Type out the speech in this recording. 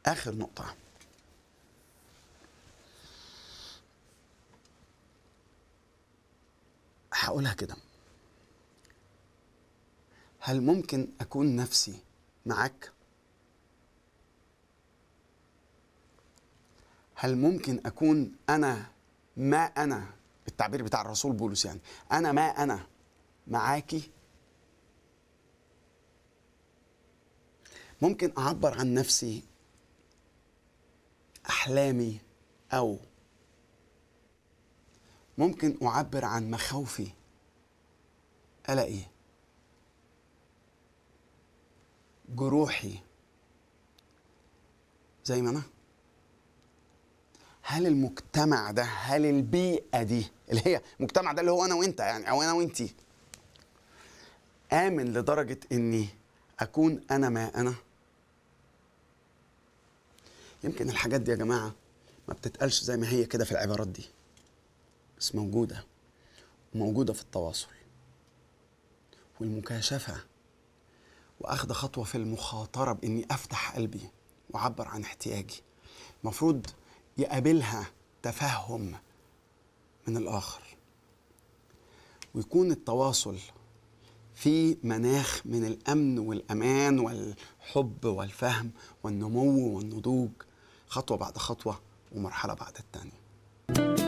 اخر نقطه هقولها كده هل ممكن اكون نفسي معاك هل ممكن اكون انا ما انا التعبير بتاع الرسول بولس يعني انا ما انا معاكي ممكن اعبر عن نفسي احلامي او ممكن اعبر عن مخاوفي قلقي جروحي زي ما انا هل المجتمع ده هل البيئه دي اللي هي المجتمع ده اللي هو انا وانت يعني او انا وانتي امن لدرجه اني اكون انا ما انا يمكن الحاجات دي يا جماعه ما بتتقالش زي ما هي كده في العبارات دي بس موجوده وموجوده في التواصل والمكاشفه واخد خطوه في المخاطره باني افتح قلبي واعبر عن احتياجي المفروض يقابلها تفهم من الاخر ويكون التواصل في مناخ من الامن والامان والحب والفهم والنمو والنضوج خطوه بعد خطوه ومرحله بعد الثانيه